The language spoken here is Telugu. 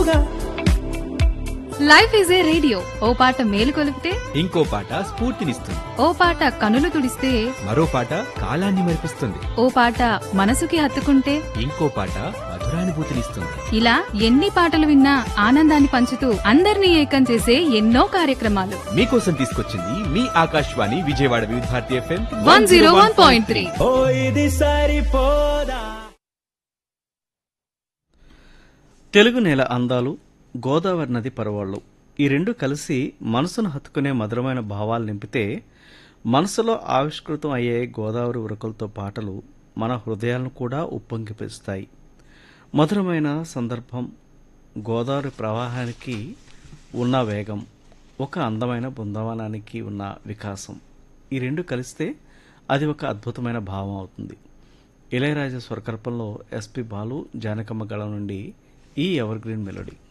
లైఫ్ ఈజ్ ఏ రేడియో ఓ పాట మేలు కొలిపితే ఇంకో పాట స్ఫూర్తినిస్తుంది ఓ పాట కనులు తుడిస్తే మరో పాట కాలాన్ని మరిపిస్తుంది ఓ పాట మనసుకి హత్తుకుంటే ఇంకో పాట మధురానుభూతినిస్తుంది ఇలా ఎన్ని పాటలు విన్నా ఆనందాన్ని పంచుతూ అందరినీ ఏకం చేసే ఎన్నో కార్యక్రమాలు మీకోసం తీసుకొచ్చింది మీ Akashvani Vijayawada Vividh Bharati FM one zero one point three ఓ ఇది సరిపోదా తెలుగు నేల అందాలు గోదావరి నది పరవాళ్ళు ఈ రెండు కలిసి మనసును హత్తుకునే మధురమైన భావాలు నింపితే మనసులో ఆవిష్కృతం అయ్యే గోదావరి ఉరకలతో పాటలు మన హృదయాలను కూడా ఉప్పొంగిపిస్తాయి మధురమైన సందర్భం గోదావరి ప్రవాహానికి ఉన్న వేగం ఒక అందమైన బృందావనానికి ఉన్న వికాసం ఈ రెండు కలిస్తే అది ఒక అద్భుతమైన భావం అవుతుంది ఇళయరాజా స్వరకల్పంలో ఎస్పి బాలు జానకమ్మ గళం నుండి ఈ ఎవర్ గ్రీన్ మెలోడీ